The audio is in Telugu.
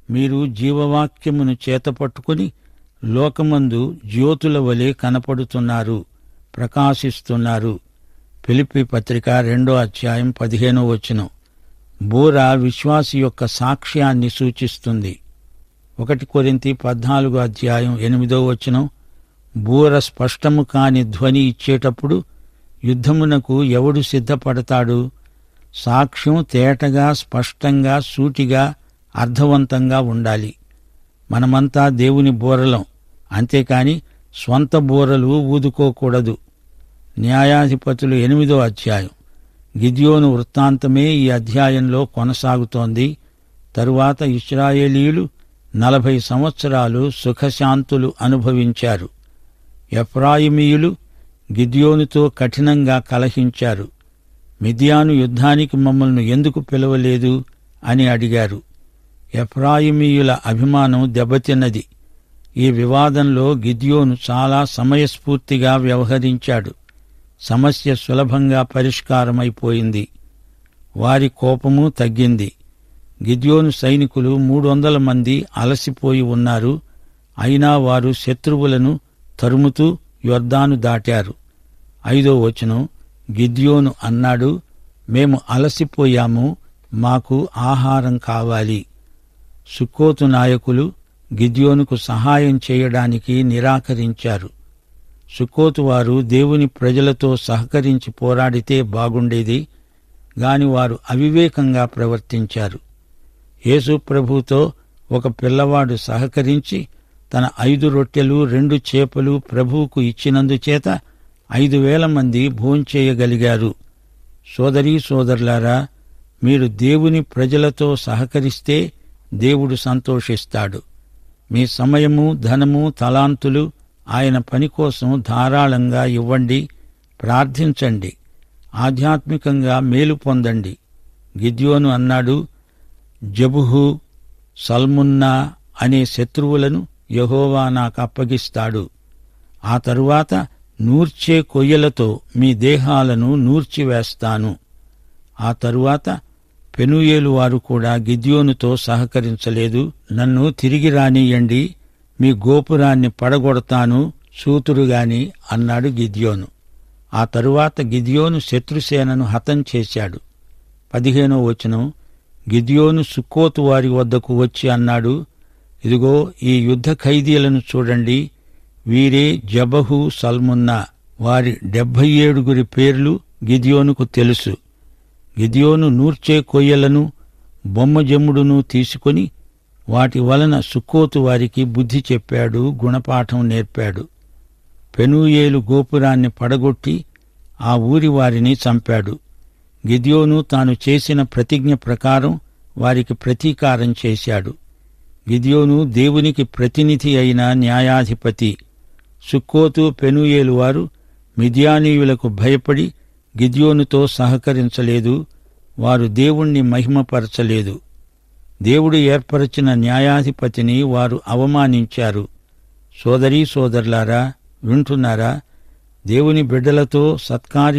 మీరు జీవవాక్యమును చేతపట్టుకుని లోకమందు జ్యోతుల వలె కనపడుతున్నారు ప్రకాశిస్తున్నారు పిలిపి పత్రిక రెండో అధ్యాయం పదిహేనో వచనం బూర విశ్వాసి యొక్క సాక్ష్యాన్ని సూచిస్తుంది ఒకటి కొరింతి పద్నాలుగో అధ్యాయం ఎనిమిదో వచనం బూర స్పష్టము కాని ధ్వని ఇచ్చేటప్పుడు యుద్ధమునకు ఎవడు సిద్ధపడతాడు సాక్ష్యం తేటగా స్పష్టంగా సూటిగా అర్థవంతంగా ఉండాలి మనమంతా దేవుని బూరలం అంతేకాని స్వంత బూరలు ఊదుకోకూడదు న్యాయాధిపతులు ఎనిమిదో అధ్యాయం గిద్యోను వృత్తాంతమే ఈ అధ్యాయంలో కొనసాగుతోంది తరువాత ఇస్రాయేలీయులు నలభై సంవత్సరాలు సుఖశాంతులు అనుభవించారు ఎఫ్రాయిమీయులు గిద్యోనుతో కఠినంగా కలహించారు మిథియాను యుద్ధానికి మమ్మల్ని ఎందుకు పిలవలేదు అని అడిగారు ఎఫ్రాయిమీయుల అభిమానం దెబ్బతిన్నది ఈ వివాదంలో గిద్యోను చాలా సమయస్ఫూర్తిగా వ్యవహరించాడు సమస్య సులభంగా పరిష్కారమైపోయింది వారి కోపము తగ్గింది గిద్యోను సైనికులు మూడు వందల మంది అలసిపోయి ఉన్నారు అయినా వారు శత్రువులను తరుముతూ యొర్దాను దాటారు ఐదో వచనం గిద్యోను అన్నాడు మేము అలసిపోయాము మాకు ఆహారం కావాలి సుక్కోతు నాయకులు గిద్యోనుకు సహాయం చేయడానికి నిరాకరించారు సుక్కోతు వారు దేవుని ప్రజలతో సహకరించి పోరాడితే బాగుండేది గాని వారు అవివేకంగా ప్రవర్తించారు యేసు ప్రభుతో ఒక పిల్లవాడు సహకరించి తన ఐదు రొట్టెలు రెండు చేపలు ప్రభువుకు ఇచ్చినందుచేత ఐదు వేల మంది భోంచేయగలిగారు సోదరీ సోదరులారా మీరు దేవుని ప్రజలతో సహకరిస్తే దేవుడు సంతోషిస్తాడు మీ సమయము ధనము తలాంతులు ఆయన పని కోసం ధారాళంగా ఇవ్వండి ప్రార్థించండి ఆధ్యాత్మికంగా మేలు పొందండి గిద్యోను అన్నాడు జబుహు సల్మున్నా అనే శత్రువులను యహోవా నాకు అప్పగిస్తాడు ఆ తరువాత నూర్చే కొయ్యలతో మీ దేహాలను నూర్చివేస్తాను ఆ తరువాత పెనుయేలు వారు కూడా గిద్యోనుతో సహకరించలేదు నన్ను తిరిగి రానియండి మీ గోపురాన్ని పడగొడతాను సూతురుగాని అన్నాడు గిద్యోను ఆ తరువాత గిద్యోను శత్రుసేనను హతం చేశాడు పదిహేనో వచనం గిద్యోను సుక్కోతు వారి వద్దకు వచ్చి అన్నాడు ఇదిగో ఈ యుద్ధ ఖైదీలను చూడండి వీరే జబహు సల్మున్నా వారి డెబ్బై ఏడుగురి పేర్లు గిద్యోనుకు తెలుసు గిద్యోను నూర్చే కొయ్యలను బొమ్మజమ్ముడును తీసుకొని వాటి వలన సుక్కోతు వారికి బుద్ధి చెప్పాడు గుణపాఠం నేర్పాడు పెనూయేలు గోపురాన్ని పడగొట్టి ఆ ఊరి వారిని చంపాడు గిద్యోను తాను చేసిన ప్రతిజ్ఞ ప్రకారం వారికి ప్రతీకారం చేశాడు గిద్యోను దేవునికి ప్రతినిధి అయిన న్యాయాధిపతి సుక్కోతు పెనుయేలు వారు మిథ్యానీయులకు భయపడి గిద్యోనుతో సహకరించలేదు వారు దేవుణ్ణి మహిమపరచలేదు దేవుడు ఏర్పరచిన న్యాయాధిపతిని వారు అవమానించారు సోదరీ సోదరులారా వింటున్నారా దేవుని బిడ్డలతో సత్కార్య